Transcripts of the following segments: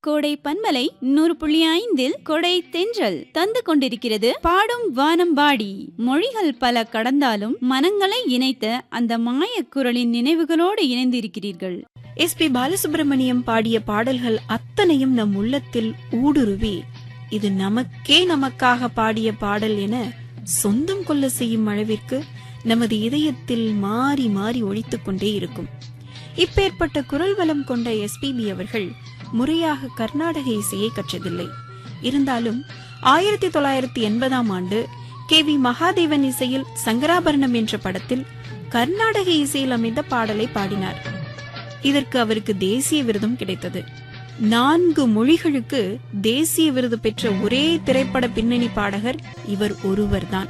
கோடை பன்மலை நூறு புள்ளி ஐந்தில் கொடை தென்றல் தந்து கொண்டிருக்கிறது பாடும் வானம்பாடி மொழிகள் பல கடந்தாலும் மனங்களை இணைத்த அந்த மாயக் குரலின் நினைவுகளோடு இணைந்திருக்கிறீர்கள் எஸ் பி பாலசுப்ரமணியம் பாடிய பாடல்கள் அத்தனையும் நம் உள்ளத்தில் ஊடுருவி இது நமக்கே நமக்காக பாடிய பாடல் என சொந்தம் கொள்ள செய்யும் அளவிற்கு நமது இதயத்தில் மாறி மாறி ஒழித்துக் கொண்டே இருக்கும் இப்பேற்பட்ட குரல் வளம் கொண்ட எஸ்பிபி அவர்கள் முறையாக கர்நாடக இசையை கற்றதில்லை இருந்தாலும் ஆயிரத்தி தொள்ளாயிரத்தி எண்பதாம் ஆண்டு கே வி மகாதேவன் இசையில் சங்கராபரணம் என்ற படத்தில் கர்நாடக இசையில் அமைந்த பாடலை பாடினார் இதற்கு அவருக்கு தேசிய விருதும் கிடைத்தது நான்கு மொழிகளுக்கு தேசிய விருது பெற்ற ஒரே திரைப்பட பின்னணி பாடகர் இவர் ஒருவர்தான்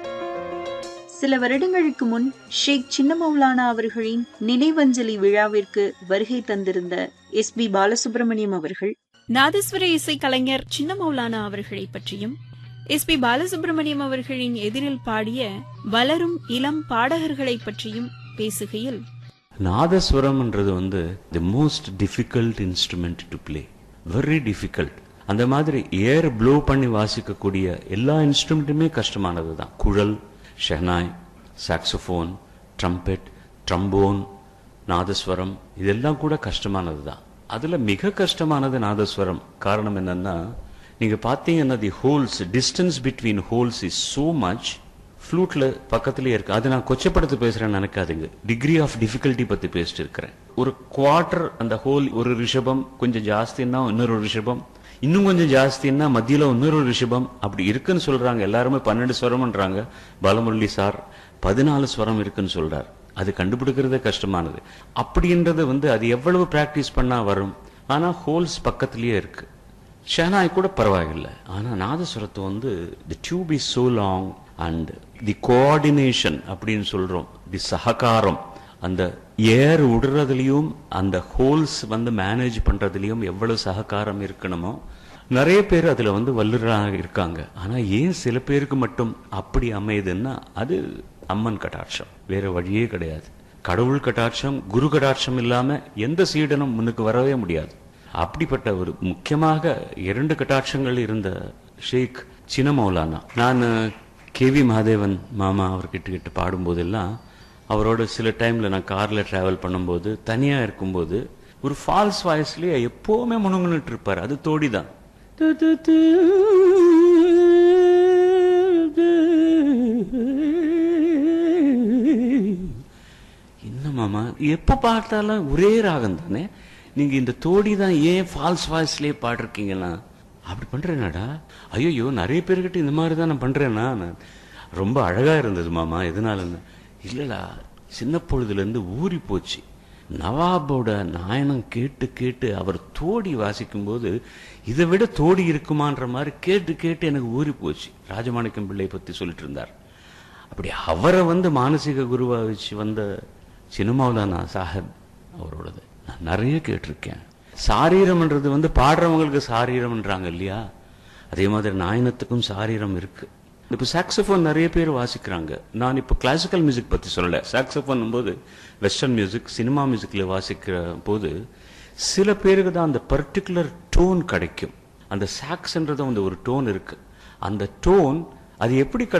சில வருடங்களுக்கு முன் ஷேக் சின்னமௌலானா அவர்களின் நினைவஞ்சலி விழாவிற்கு வருகை தந்திருந்த எஸ் பி பாலசுப்ரமணியம் அவர்கள் நாதஸ்வர இசை கலைஞர் சின்னமௌலானா அவர்களை பற்றியும் எஸ் பி பாலசுப்ரமணியம் அவர்களின் எதிரில் பாடிய வளரும் இளம் பாடகர்களை பற்றியும் பேசுகையில் நாதஸ்வரம்ன்றது வந்து the most difficult instrument to play very difficult அந்த மாதிரி ஏர் ப்ளோ பண்ணி வாசிக்கக்கூடிய எல்லா இன்ஸ்ட்ருமெண்ட்டுமே கஷ்டமானது தான் குழல் shehnai saxophone trumpet trombone nadaswaram இதெல்லாம் கூட கஷ்டமானது தான் அதுல மிக கஷ்டமானது நாதஸ்வரம் காரணம் என்னன்னா நீங்க பார்த்தீங்கன்னா the holes distance between holes is so much ஃப்ளூட்ல பக்கத்துலயே இருக்கு அது நான் கொச்சப்படுத்தி பேசுறேன்னு நினைக்காதீங்க டிகிரி ஆஃப் டிஃபிகல்ட்டி பத்தி பேசிட்டு இருக்கிறேன் ஒரு குவார்டர் அந்த ஹோல் ஒரு ரிஷபம் கொஞ்சம் ஜாஸ்தின்னா இன்னொரு ரிஷபம் இன்னும் கொஞ்சம் ஜாஸ்தின்னா மத்தியில இன்னொரு ரிஷபம் அப்படி இருக்குன்னு சொல்றாங்க எல்லாருமே பன்னெண்டு ஸ்வரம்ன்றாங்க பாலமுரளி சார் பதினாலு ஸ்வரம் இருக்குன்னு சொல்றார் அது கண்டுபிடிக்கிறதே கஷ்டமானது அப்படின்றது வந்து அது எவ்வளவு பிராக்டிஸ் பண்ணா வரும் ஆனா ஹோல்ஸ் பக்கத்திலேயே இருக்கு ஷெனாய் கூட பரவாயில்லை ஆனா நாதஸ்வரத்தை வந்து the tube is so long and the coordination அப்படின்னு சொல்றோம் தி சஹகாரம் அந்த ஏர் விடுறதுலயும் அந்த ஹோல்ஸ் வந்து மேனேஜ் பண்றதுலயும் எவ்வளவு சஹகாரம் இருக்கணுமோ நிறைய பேர் அதுல வந்து வல்லுறாங்க இருக்காங்க ஆனா ஏன் சில பேருக்கு மட்டும் அப்படி அமையுதுன்னா அது அம்மன் கட்டாட்சம் வேற வழியே கிடையாது கடவுள் கட்டாட்சம் குரு கட்டாட்சம் இல்லாம எந்த சீடனும் முன்னுக்கு வரவே முடியாது அப்படிப்பட்ட ஒரு முக்கியமாக இரண்டு கட்டாட்சங்கள் இருந்த ஷேக் சின்ன மௌலானா நான் கே வி மகாதேவன் மாமா அவர்கிட்ட கிட்ட பாடும்போதெல்லாம் அவரோட சில டைம்ல நான் கார்ல டிராவல் பண்ணும்போது தனியா இருக்கும்போது ஒரு ஃபால்ஸ் வாய்ஸ்லயே எப்பவுமே முணுங்குன்னுட்டு இருப்பாரு அது தோடி தான் என்ன மாமா எப்ப பார்த்தாலும் ஒரே ராகம் தானே நீங்க இந்த தோடி தான் ஏன் ஃபால்ஸ் வாய்ஸ்லயே பாடிருக்கீங்களா அப்படி பண்றேனாடா ஐயோ நிறைய பேர்கிட்ட இந்த மாதிரி தான் நான் பண்றேன்னா நான் ரொம்ப அழகா இருந்தது மாமா எதனாலன்னு இல்லடா சின்ன பொழுதுல இருந்து ஊறி போச்சு நவாபோட நாயனம் கேட்டு கேட்டு அவர் தோடி வாசிக்கும்போது இதை விட தோடி இருக்குமான்ற மாதிரி கேட்டு கேட்டு எனக்கு ஊறி போச்சு ராஜமாணிக்கம் பிள்ளை பத்தி சொல்லிட்டு இருந்தார் அப்படி அவரை வந்து மானசீக குருவா வச்சு வந்த சினிமாவிலானா சாஹிப் அவரோடது நான் நிறைய கேட்டிருக்கேன் சாரீரம்ன்றது வந்து பாடுறவங்களுக்கு சாரீரம்ன்றாங்க இல்லையா அதே மாதிரி நாயனத்துக்கும் சாரீரம் இருக்கு இப்போ சாக்ஸோஃபோன் நிறைய பேர் வாசிக்கிறாங்க நான் இப்போ கிளாசிக்கல் மியூசிக் பத்தி சொல்லல சாக்ஸோஃபோன் போது வெஸ்டர்ன் மியூசிக் சினிமா மியூசிக்ல வாசிக்கிற போது சில பேருக்கு தான் அந்த பர்டிகுலர் டோன் கிடைக்கும் அந்த சாக்ஸ்ன்றது வந்து ஒரு டோன் இருக்கு அந்த டோன் அது எப்படி